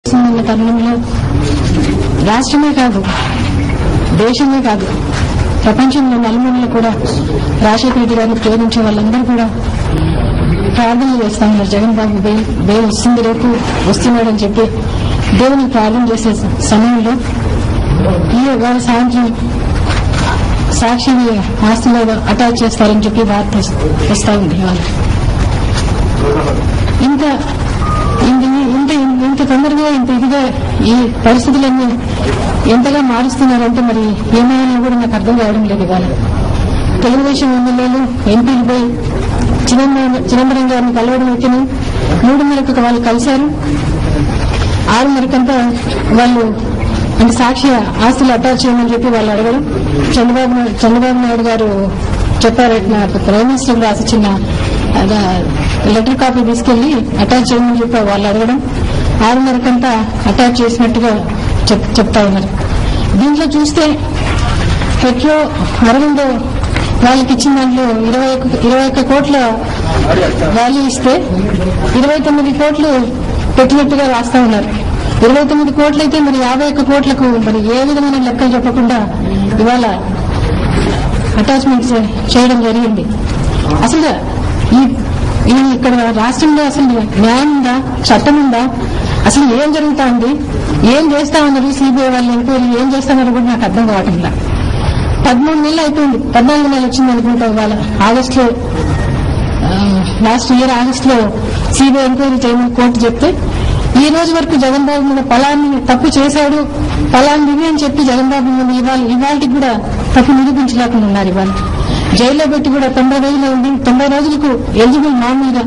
ఉన్న తరుణంలో రాష్ట్రమే కాదు దేశమే కాదు ప్రపంచంలో నలుమూలలో కూడా రాజశేఖర రెడ్డి గారిని ప్రేమించే వాళ్ళందరూ కూడా ప్రార్థనలు చేస్తా ఉన్నారు జగన్ బాబు బెయిల్ బెయిల్ వస్తుంది రేపు వస్తున్నాడని చెప్పి దేవుని ప్రార్థన చేసే సమయంలో ఈ ఇవాళ సాయంత్రం సాక్షిని ఆస్తిలో అటాచ్ చేస్తారని చెప్పి వార్త వస్తా ఉంది ఇవాళ ఇంత ఇంత ఇంత ఇంత తొందరగా ఇంత ఇదిగా ఈ పరిస్థితులన్నీ ఎంతగా మారుస్తున్నారంటే మరి ఏమైనా కూడా నాకు అర్థం కావడం లేదు ఇవాళ తెలుగుదేశం ఎమ్మెల్యేలు ఎంపీలు పోయి చిదంబరం చిదంబరం గారిని కలవడం అయితేనే మూడున్నరకు వాళ్ళు కలిశారు ఆరున్నరకంతా వాళ్ళు అంటే సాక్షి ఆస్తులు అటాచ్ చేయమని చెప్పి వాళ్ళు అడగడం చంద్రబాబు నాయుడు చంద్రబాబు నాయుడు గారు చెప్పారు నాకు ప్రైమ్ మినిస్టర్ రాసి చిన్న అదా, లెటర్ కాపీ తీసుకెళ్లి అటాచ్ చేయమని చెప్పి వాళ్ళు అడగడం ఆరున్నరకంతా అటాచ్ చేసినట్టుగా చెప్- చెప్తా ఉన్నారు దీంట్లో చూస్తే పెట్రో అరవిందో వాళ్ళకి ఇచ్చిన దాంట్లో ఇరవై ఒక్క ఇరవై ఒక్క కోట్ల వాల్యూ ఇస్తే ఇరవై తొమ్మిది కోట్లు పెట్టినట్టుగా రాస్తా ఉన్నారు ఇరవై తొమ్మిది కోట్లు అయితే మరి యాభై ఒక్క కోట్లకు మరి ఏ విధమైన లెక్కలు చెప్పకుండా ఇవాళ అటాచ్మెంట్ చే- చేయడం జరిగింది అసలు ఈ ఈ ఇక్కడ రాష్ట్రంలో అసలు న్యాయం ఉందా చట్టం ఉందా అసలు ఏం జరుగుతా ఉంది ఏం చేస్తా ఉన్నారు సిబిఐ వాళ్ళు ఎంక్వైరీ ఏం చేస్తున్నారు కూడా నాకు అర్థం కావట్లేదు పదమూడు నెలలు అయిపోయింది పద్నాలుగు నెలలు వచ్చింది అనుకుంటా ఇవాళ ఆగస్టులో లాస్ట్ ఇయర్ ఆగస్టులో సిబిఐ ఎంక్వైరీ చేయమని కోర్టు చెప్తే ఈ రోజు వరకు జగన్ బాబు మీద పలాన్ని తప్పు చేశాడు పలాంది ఇది అని చెప్పి జగన్ బాబు మీద ఇవాళ ఇవాళకి కూడా తప్పు నిరూపించలేకుండా ఉన్నారు ఇవాళ జైల్లో పెట్టి కూడా తొంభై రోజులు ఉంది తొంభై రోజులకు ఎలిజిబుల్ మామూలుగా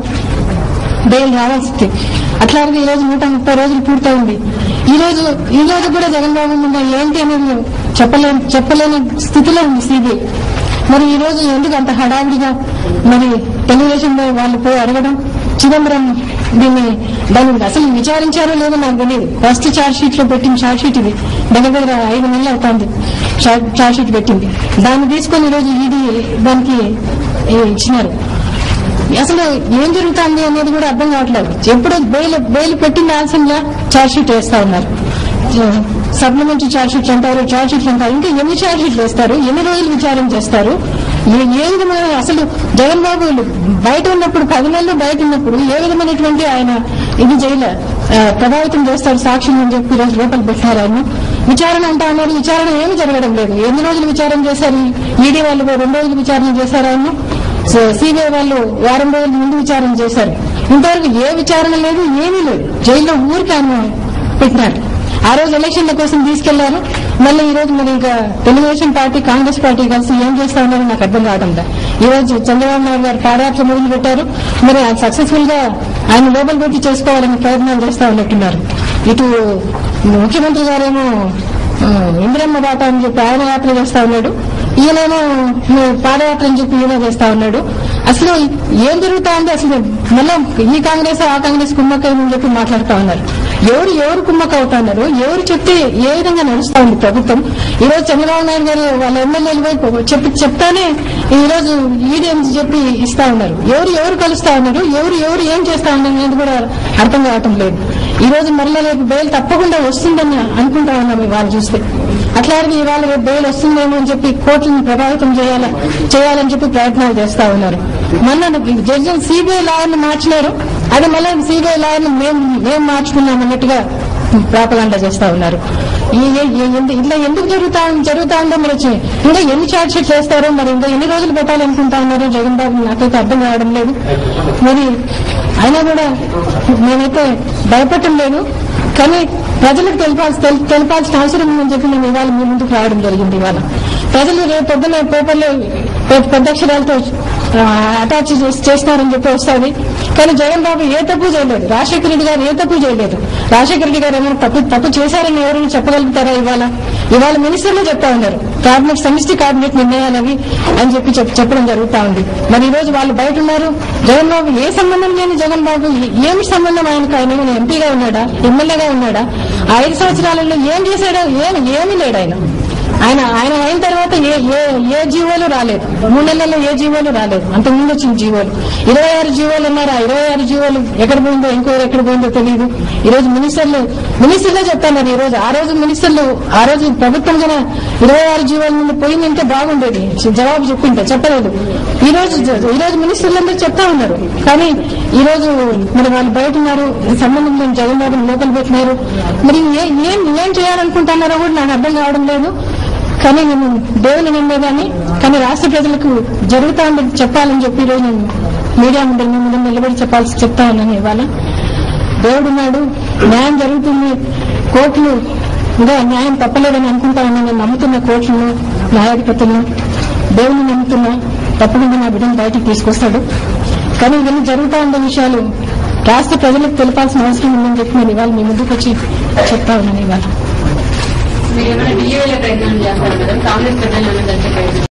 బెయిల్ రావాల్సింది అట్లాగే ఈ రోజు నూట ముప్పై రోజులు పూర్తయింది ఈ రోజు ఈ రోజు కూడా జగన్ బాబు మీద ఏంటి అనేది చెప్పలేని చెప్పలేని స్థితిలో ఉంది సిబిఐ మరి ఈ రోజు ఎందుకు అంత హడావిడిగా మరి తెలుగుదేశం వాళ్ళు పోయి అడగడం చిదంబరం దీన్ని దాన్ని అసలు విచారించారో లేదో నాకు తెలియదు ఫస్ట్ ఛార్జ్ షీట్ లో పెట్టిన ఛార్జ్ షీట్ ఇది దగ్గర దగ్గర ఐదు నెలలు అవుతుంది ఛార్జ్ షీట్ పెట్టింది దాన్ని తీసుకొని ఈ రోజు ఈడీ దానికి ఏ, ఇచ్చినారు అసలు ఏం జరుగుతుంది అనేది కూడా అర్థం కావట్లేదు ఎప్పుడు బెయిల్ బెయిల్ పెట్టిన ఆలస్యంగా ఛార్జ్ షీట్ వేస్తా ఉన్నారు సప్లిమెంటరీ ఛార్జ్ షీట్స్ అంటారు ఛార్జ్ షీట్లు అంటారు ఇంకా ఎన్ని ఛార్జ్ షీట్లు వేస్తారు ఎన్ని రోజులు విచారణ చేస్తారు ఏ- ఏ విధమైన అసలు జగన్ బాబు బయట ఉన్నప్పుడు పది నెలలు బయట ఉన్నప్పుడు ఏ విధమైనటువంటి ఆయన ఇది జైలు ఆ, ప్రభావితం చేస్తారు సాక్షులు అని చెప్పి ఈరోజు లోపల పెట్టారు ఆయన విచారణ అంటా అన్నారు విచారణ ఏమీ జరగడం లేదు ఎన్ని రోజులు విచారణ చేశారు ఈడీ వాళ్ళు రెండు రోజులు విచారణ చేశారు ఆయన సిబిఐ వాళ్ళు వారం రోజుల ముందు విచారణ చేశారు ఇంతవరకు ఏ విచారణ లేదు ఏమీ లేదు జైల్లో ఊరికి ఆయన పెట్టినారు ఆ రోజు ఎలక్షన్ల కోసం తీసుకెళ్లారు మళ్ళీ ఈ రోజు మరి ఇంకా తెలుగుదేశం పార్టీ కాంగ్రెస్ పార్టీ కలిసి ఏం చేస్తా ఉన్నారో నాకు అర్థం కావడం లేదు. ఈ రోజు చంద్రబాబు నాయుడు గారు పాదయాత్ర మొదలు పెట్టారు మరి ఆయన సక్సెస్ఫుల్ గా ఆయన లోపల పెట్టి చేసుకోవాలని ప్రయత్నాలు చేస్తా ఉన్నట్టున్నారు ఇటు ముఖ్యమంత్రి గారేమో ఆ, ఇందిరమ్మ బాట అని చెప్పి ఆయన యాత్ర చేస్తా ఉన్నాడు ఈయనేమో నువ్వు పాదయాత్ర అని చెప్పి ఈయన చేస్తా ఉన్నాడు అసలు ఏం జరుగుతా ఉంది అసలు మళ్ళీ ఈ కాంగ్రెస్ ఆ కాంగ్రెస్ కుమ్మక్కని చెప్పి మాట్లాడుతా ఉన్నారు ఎవరు ఎవరు కుమ్మక్క అవుతా ఉన్నారు ఎవరు చెప్తే ఏ విధంగా నడుస్తా ఉంది ప్రభుత్వం ఈ రోజు చంద్రబాబు నాయుడు గారు వాళ్ళ ఎమ్మెల్యేలు వైపు చెప్పి చెప్తానే ఈ రోజు ఈడీ అని చెప్పి ఇస్తా ఉన్నారు ఎవరు ఎవరు కలుస్తా ఉన్నారు ఎవరు ఎవరు ఏం చేస్తా ఉన్నారు అనేది కూడా అర్థం కావటం లేదు ఈ రోజు మరలా రేపు బెయిల్ తప్పకుండా వస్తుందని అనుకుంటా ఉన్నాం ఇవాళ చూస్తే అట్లాగే ఇవాళ రేపు బెయిల్ వస్తుందేమో అని చెప్పి కోర్టుని ప్రభావితం చేయాల చేయాలని చెప్పి ప్రయత్నాలు చేస్తా ఉన్నారు మొన్న జడ్జి సిబిఐ లాయర్ని మార్చినారు అది మళ్ళీ సిబిఐ లాయర్ని మేము మేము మార్చుకున్నాం అన్నట్టుగా ప్రాపగాండా చేస్తా ఉన్నారు ఈ ఈ- ఈ- ఎందు- ఇట్లా ఎందుకు జరుగుతా జరుగుతా ఉందో మరి వచ్చి ఇంకా ఎన్ని ఛార్జ్ షీట్లు వేస్తారో మరి ఇంకా ఎన్ని రోజులు పెట్టాలనుకుంటా ఉన్నారు జగన్ బాబు నాకైతే అర్థం కావడం లేదు మరి అయినా కూడా మేమైతే భయపడటం లేదు కానీ ప్రజలకు తెలిపాల్సి తెల్- తెలపాల్సిన అవసరం ఉందని చెప్పి మేము ఇవాళ మీ ముందుకు రావడం జరిగింది ఇవాళ ప్రజలు రేపు పొద్దున పేపర్లో పెద్ద పెద్ద అక్షరాలతో ఆ, అటాచ్ చేసి- చేస్తున్నారని చెప్పి వస్తుంది కానీ జగన్ బాబు ఏ తప్పు చేయలేదు రాజశేఖర రెడ్డి గారు ఏ తప్పు చేయలేదు రాజశేఖర రెడ్డి గారు ఏమైనా తప్పు తప్పు చేశారని ఎవరైనా చెప్పగలుగుతారా ఇవాళ ఇవాళ మినిస్టర్లు చెప్తా ఉన్నారు కేబినెట్ సమిష్టి కేబినెట్ నిర్ణయాలు అవి అని చెప్పి చెప్- చెప్పడం జరుగుతా ఉంది మరి ఈ రోజు వాళ్ళు బయట ఉన్నారు జగన్ బాబు ఏ సంబంధం లేని జగన్ బాబు ఏ- ఏమి సంబంధం ఆయనకు ఆయన ఏమైనా ఎంపీగా ఉన్నాడా ఎమ్మెల్యేగా ఉన్నాడా ఆ ఐదు సంవత్సరాలలో ఏం చేశాడో ఏమి ఏమీ లేడు ఆయన ఆయన ఆయన అయిన తర్వాత ఏ ఏ ఏ జీవోలు రాలేదు మూడు నెలల్లో ఏ జీవోలు రాలేదు అంతకు ముందు వచ్చిన జీవోలు ఇరవై ఆరు జీవోలు ఉన్నారు ఆ ఇరవై ఆరు జీవోలు ఎక్కడ పోయిందో ఇంకో ఎక్కడ పోయిందో తెలియదు ఈ రోజు మినిస్టర్లు మినిస్టర్లే చెప్తాను ఈ రోజు ఆ రోజు మినిస్టర్లు ఆ రోజు ప్రభుత్వం జన ఇరవై ఆరు జీవోల నుండి పోయిందంటే బాగుండేది జవాబు చెప్పింటే చెప్పలేదు ఈ రోజు ఈ రోజు మినిస్టర్లందరూ చెప్తా ఉన్నారు కానీ ఈ రోజు మరి వాళ్ళు బయట ఉన్నారు ఈ సంబంధం లేని జగన్ బాబుని లోపల పెట్టినారు మరి ఏ- ఏం ఏం చేయాలనుకుంటున్నారో కూడా నాకు అర్థం కావడం లేదు కానీ నేను దేవుని నమ్మేదాన్ని కానీ రాష్ట్ర ప్రజలకు జరుగుతా ఉండేది చెప్పాలని చెప్పి ఈరోజు నేను మీడియా ముందు మీ ముందు నిలబడి చెప్పాల్సి చెప్తా ఉన్నాను ఇవాళ దేవుడున్నాడు న్యాయం జరుగుతుంది కోర్టులు ఇంకా న్యాయం తప్పలేదని అనుకుంటా ఉన్నాను నేను నమ్ముతున్న కోర్టులను న్యాయాధిపతులను దేవుని నమ్ముతున్నా తప్పకుండా నా బిడ్డను బయటికి తీసుకొస్తాడు కానీ ఇవన్నీ జరుగుతా ఉండే విషయాలు రాష్ట్ర ప్రజలకు తెలపాల్సిన అవసరం ఉందని చెప్పి నేను ఇవాళ మీ ముందుకు వచ్చి చెప్తా ఉన్నాను ఇవాళ మీరు ఏమైనా డిఏల ప్రయత్నం చేస్తారు మేడం కాంగ్రెస్ ప్రజలు ఏమైనా కలిసే ప్రయత్నం